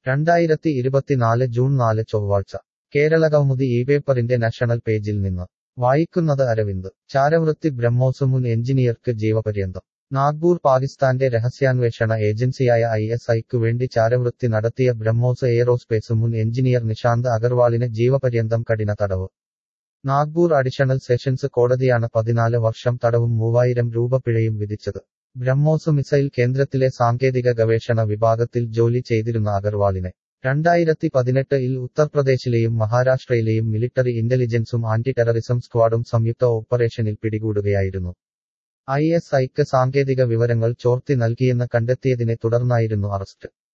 രണ്ടായിരത്തി ഇരുപത്തിനാല് ജൂൺ നാല് ചൊവ്വാഴ്ച കേരളകൗമുദി ഈ പേപ്പറിന്റെ നാഷണൽ പേജിൽ നിന്ന് വായിക്കുന്നത് അരവിന്ദ് ചാരവൃത്തി ബ്രഹ്മോസ് മുൻ എഞ്ചിനീയർക്ക് ജീവപര്യന്തം നാഗ്പൂർ പാകിസ്ഥാന്റെ രഹസ്യാന്വേഷണ ഏജൻസിയായ ഐ എസ് ഐക്കു വേണ്ടി ചാരവൃത്തി നടത്തിയ ബ്രഹ്മോസ് എയറോസ്പേസ് മുൻ എഞ്ചിനീയർ നിഷാന്ത് അഗർവാളിന് ജീവപര്യന്തം കഠിന തടവ് നാഗ്പൂർ അഡീഷണൽ സെഷൻസ് കോടതിയാണ് പതിനാല് വർഷം തടവും മൂവായിരം രൂപ പിഴയും വിധിച്ചത് ബ്രഹ്മോസ് മിസൈൽ കേന്ദ്രത്തിലെ സാങ്കേതിക ഗവേഷണ വിഭാഗത്തിൽ ജോലി ചെയ്തിരുന്ന അഗർവാളിനെ രണ്ടായിരത്തി പതിനെട്ടിൽ ഉത്തർപ്രദേശിലെയും മഹാരാഷ്ട്രയിലെയും മിലിറ്ററി ഇന്റലിജൻസും ആന്റി ടെററിസം സ്ക്വാഡും സംയുക്ത ഓപ്പറേഷനിൽ പിടികൂടുകയായിരുന്നു ഐ എസ് ഐക്ക് സാങ്കേതിക വിവരങ്ങൾ ചോർത്തി നൽകിയെന്ന് കണ്ടെത്തിയതിനെ തുടർന്നായിരുന്നു അറസ്റ്റ്